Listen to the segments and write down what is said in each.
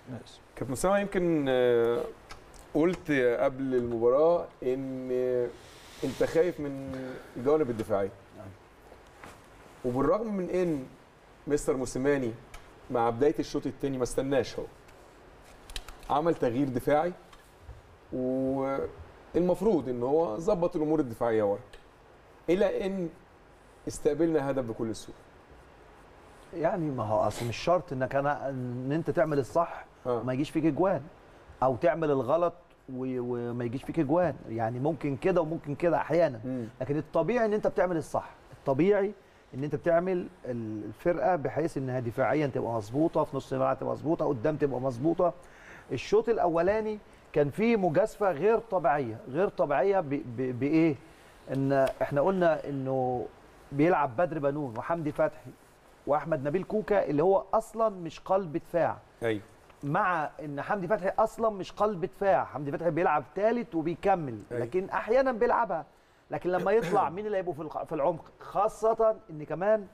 ماشي كابتن اسامه يمكن آه، قلت قبل المباراه ان آه، انت خايف من الجوانب الدفاعيه وبالرغم من ان مستر موسيماني مع بدايه الشوط الثاني ما استناش هو عمل تغيير دفاعي والمفروض ان هو ظبط الامور الدفاعيه ورا الى ان استقبلنا هدف بكل سهوله يعني ما هو اصل مش شرط انك انا ان انت تعمل الصح آه. وما يجيش فيك اجوان او تعمل الغلط و- وما يجيش فيك اجوان يعني ممكن كده وممكن كده احيانا مم. لكن الطبيعي ان انت بتعمل الصح الطبيعي ان انت بتعمل الفرقه بحيث انها دفاعيا تبقى مظبوطه في نص الملعب تبقى مظبوطه قدام تبقى مظبوطه الشوط الاولاني كان فيه مجازفه غير طبيعيه غير طبيعيه ب- ب- بايه ان احنا قلنا انه بيلعب بدر بنون وحمدي فتحي واحمد نبيل كوكا اللي هو اصلا مش قلب دفاع ايوه مع ان حمدي فتحي اصلا مش قلب دفاع حمدي فتحي بيلعب ثالث وبيكمل أيوة. لكن احيانا بيلعبها لكن لما يطلع مين اللي هيبقوا في الق- في العمق خاصه ان كمان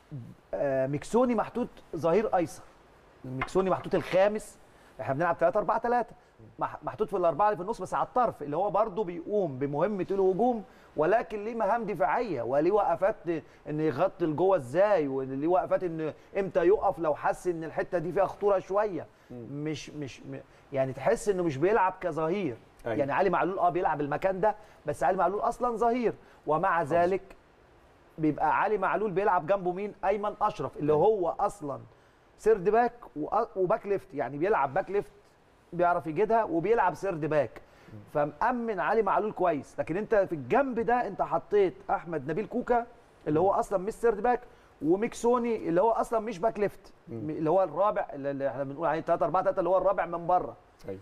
آه، ميكسوني محطوط ظهير ايسر ميكسوني محطوط الخامس احنا بنلعب 3 4 3 محطوط في الاربعه اللي في النص بس على الطرف اللي هو برده بيقوم بمهمه الهجوم ولكن ليه مهام دفاعيه وليه وقفات ان يغطي لجوه ازاي وليه وقفات ان امتى يقف لو حس ان الحته دي فيها خطوره شويه مش مش م- يعني تحس انه مش بيلعب كظهير أيوة. يعني علي معلول اه بيلعب المكان ده بس علي معلول اصلا ظهير ومع ذلك بيبقى علي معلول بيلعب جنبه مين ايمن اشرف اللي هو اصلا سيرد باك وأ- وباك ليفت يعني بيلعب باك ليفت بيعرف يجيدها وبيلعب سيرد باك فمأمن علي معلول كويس لكن انت في الجنب ده انت حطيت احمد نبيل كوكا اللي هو اصلا مش سيرد باك وميكسوني اللي هو اصلا مش باك ليفت اللي هو الرابع اللي احنا بنقول عليه 3 4 3 اللي هو الرابع من بره ايوه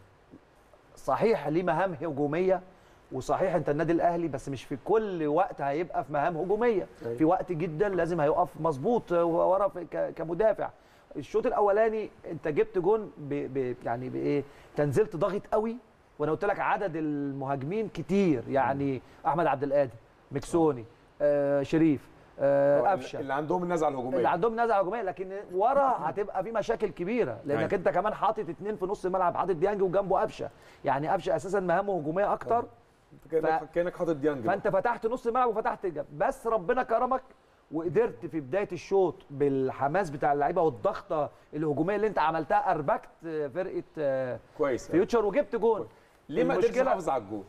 صحيح ليه مهام هجوميه وصحيح انت النادي الاهلي بس مش في كل وقت هيبقى في مهام هجوميه أيوة. في وقت جدا لازم هيقف مظبوط ورا في- ك- كمدافع الشوط الاولاني انت جبت جون ب ب يعني بايه انت نزلت ضاغط قوي وانا قلت لك عدد المهاجمين كتير يعني احمد عبد القادر مكسوني آه شريف آه قفشه اللي عندهم النزعه الهجوميه اللي عندهم نزعه هجوميه لكن ورا هتبقى في مشاكل كبيره لانك أيوة. انت كمان حاطط اتنين في نص الملعب حاطط ديانج وجنبه قفشه يعني قفشه اساسا مهامه هجوميه اكتر كانك ف- كانك حاطط ديانج بقى. فانت فتحت نص الملعب وفتحت الجنب بس ربنا كرمك وقدرت في بدايه الشوط بالحماس بتاع اللعيبه والضغطه الهجوميه اللي انت عملتها اربكت فرقه آه، كويس أوي. فيوتشر وجبت جون ليه ما قدرتش المشكلة- تحافظ على الجول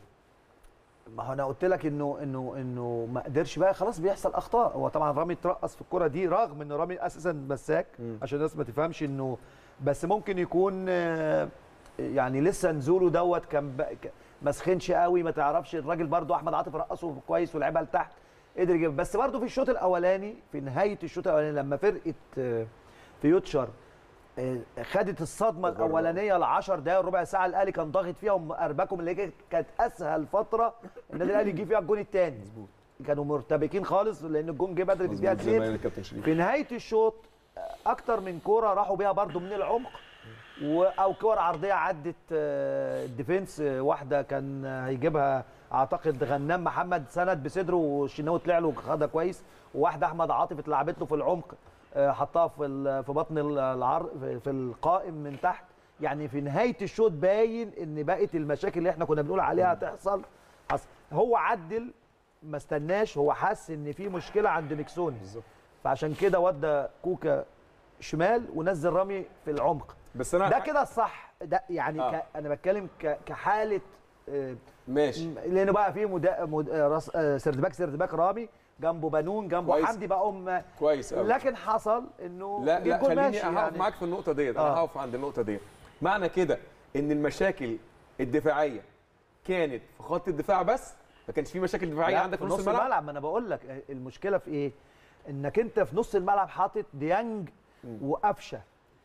ما هو انا قلت لك انه انه انه ما قدرش بقى خلاص بيحصل اخطاء هو طبعا رامي اترقص في الكره دي رغم ان رامي اساسا مساك مم. عشان الناس ما تفهمش انه بس ممكن يكون آه، يعني لسه نزوله دوت كان ب- ك- ما سخنش قوي ما تعرفش الراجل برضو احمد عاطف رقصه كويس ولعبها لتحت قدر يجيب بس برضو في الشوط الاولاني في نهايه الشوط الاولاني لما فرقه آه، فيوتشر آه، خدت الصدمه تجرب. الاولانيه ل 10 دقائق ربع ساعه الاهلي كان ضاغط فيها واربكهم اللي هي كانت اسهل فتره النادي الاهلي يجيب فيها الجون الثاني مظبوط كانوا مرتبكين خالص لان الجون جه بدري في الدقيقه مظبوط زي ما 2 قال الكابتن شريف في نهايه الشوط اكتر من كوره راحوا بيها برضو من العمق و- او كور عرضيه عدت آه، الديفنس آه، واحده كان آه، هيجيبها اعتقد غنام محمد سند بصدره والشناوي طلع له خدها كويس وواحده احمد عاطف اتلعبت له في العمق آه، حطها في ال- في بطن ال- العر في- في القائم من تحت يعني في نهايه الشوط باين ان بقت المشاكل اللي احنا كنا بنقول عليها هتحصل حصل هو عدل ما استناش هو حس ان في مشكله عند ميكسوني بالظبط فعشان كده ودى كوكا شمال ونزل رامي في العمق بس انا ده كده الصح ده يعني آه. ك... انا بتكلم ك... كحاله آه، ماشي م- لانه بقى في مدا... مد... آه، راس آه، سردباك سردباك رامي جنبه بنون جنبه كويس. حمدي بقى ام كويس قوي لكن حصل انه لا جه لا الجول خليني ماشي اقف يعني. معاك في النقطه ديت انا آه. هقف عند النقطه ديت معنى كده ان المشاكل الدفاعيه كانت في خط الدفاع بس ما كانش في مشاكل دفاعيه لا، عندك في نص الملعب ما انا بقول لك آه، المشكله في ايه انك انت في نص الملعب حاطط ديانج وقفشه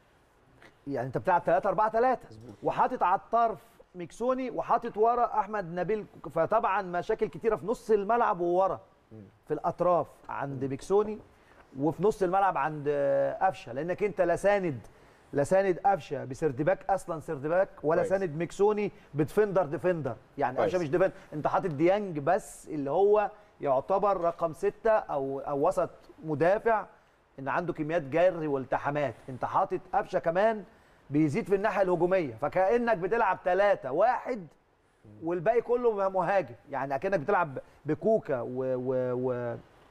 يعني انت بتلعب 3 4 3 وحاطط على الطرف ميكسوني وحاطط ورا احمد نبيل فطبعا مشاكل كتيره في نص الملعب وورا في الاطراف عند ميكسوني وفي نص الملعب عند آه، قفشه لانك انت لا ساند لا ساند قفشه بسردباك اصلا سردباك ولا كويس. ساند ميكسوني بتفندر ديفندر يعني كويس. قفشه مش ديفندر انت حاطط ديانج بس اللي هو يعتبر رقم ستة او او وسط مدافع ان عنده كميات جري والتحامات انت حاطط قفشه كمان بيزيد في الناحيه الهجوميه فكانك بتلعب ثلاثة واحد والباقي كله مهاجم يعني اكنك بتلعب بكوكا و و و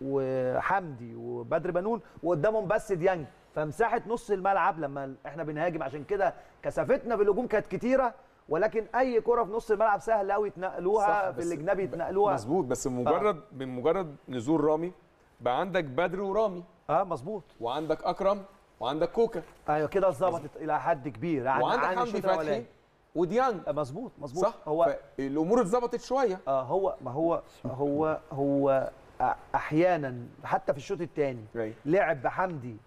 وحمدي وبدر بنون وقدامهم بس ديانج فمساحه نص الملعب لما احنا بنهاجم عشان كده كثافتنا في الهجوم كانت كتيره ولكن اي كره في نص الملعب سهل قوي يتنقلوها صح، في بس- الاجنبي يتنقلوها مظبوط بس مجرد من مجرد نزول رامي بقى عندك بدر ورامي اه مظبوط وعندك اكرم وعندك كوكا ايوه كده ظبطت الى حد كبير يعني وعندك عن حمدي الشوط فتحي الأولاني. وديانج آه، مظبوط مظبوط صح هو الامور اتظبطت شويه اه هو ما هو هو هو أ- احيانا حتى في الشوط الثاني أيوة. لعب بحمدي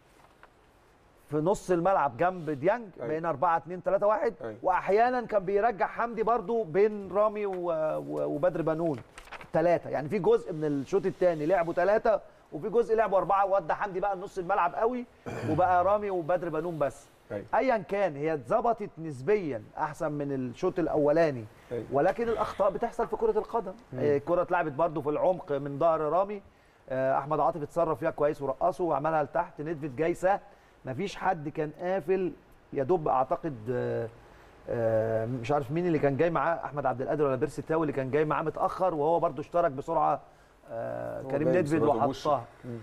في نص الملعب جنب ديانج أيوة. بين 4 2 3 1 أيوة. واحيانا كان بيرجع حمدي برضو بين رامي و- و- وبدر بنون ثلاثه يعني في جزء من الشوط الثاني لعبوا ثلاثه وفي جزء لعبوا اربعه وودى حمدي بقى نص الملعب قوي وبقى رامي وبدر بنون بس أيوة. ايا كان هي اتظبطت نسبيا احسن من الشوط الاولاني أيوة. ولكن الاخطاء بتحصل في كره القدم آه، الكره اتلعبت برده في العمق من ظهر رامي آه، احمد عاطف اتصرف فيها كويس ورقصه وعملها لتحت ندفت جاي سهل مفيش حد كان قافل يدب اعتقد آه، آه، مش عارف مين اللي كان جاي معاه احمد عبد القادر ولا بيرسي تاوي اللي كان جاي معاه متاخر وهو برده اشترك بسرعه آه، هو كريم باين ندفد سرعته بوش. وحطها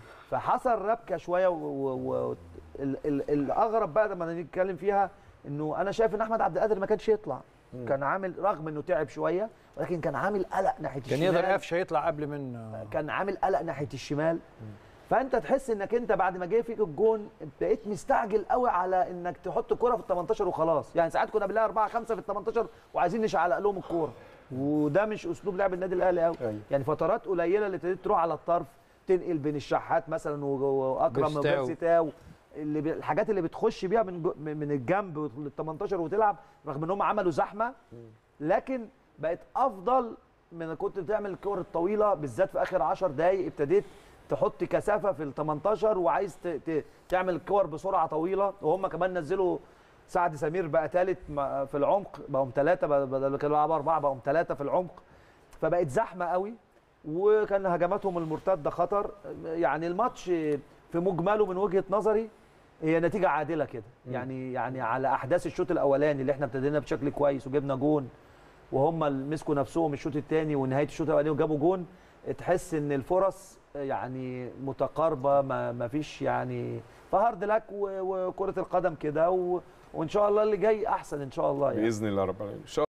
فحصل ربكه شويه و... و... و... ال... ال... الاغرب بقى لما نيجي نتكلم فيها انه انا شايف ان احمد عبد القادر ما كانش يطلع كان عامل رغم انه تعب شويه ولكن كان عامل قلق ناحيه كان الشمال يقدر قفشه يطلع قبل من كان عامل قلق ناحيه الشمال فانت تحس انك انت بعد ما جه فيك الجون بقيت مستعجل قوي على انك تحط الكره في ال 18 وخلاص يعني ساعات كنا بنلاقي 4 5 في ال 18 وعايزين نشعلق لهم الكوره وده مش اسلوب لعب النادي الاهلي قوي أيوة. يعني فترات قليله اللي ابتديت تروح على الطرف تنقل بين الشحات مثلا و- واكرم بيرستاو. وبيرستاو اللي بي... الحاجات اللي بتخش بيها من جو... من الجنب لل 18 وتلعب رغم ان هم عملوا زحمه لكن بقت افضل من كنت بتعمل الكور الطويله بالذات في اخر 10 دقائق ابتديت تحط كثافه في ال 18 وعايز ت... ت... تعمل الكور بسرعه طويله وهم كمان نزلوا سعد سمير بقى ثالث في العمق بقوا ثلاثه بدل ما كانوا بيلعبوا اربعه بقوا ثلاثه في العمق فبقت زحمه قوي وكان هجماتهم المرتده خطر يعني الماتش في مجمله من وجهه نظري هي نتيجه عادله كده يعني يعني على احداث الشوط الاولاني اللي احنا ابتدينا بشكل كويس وجبنا جون وهم اللي مسكوا نفسهم الشوط الثاني ونهايه الشوط الاولاني وجابوا جون تحس ان الفرص يعني متقاربه ما ما فيش يعني فهارد لك و- وكره القدم كده و- وان شاء الله اللي جاي احسن ان شاء الله يعني باذن الله رب العالمين إن شاء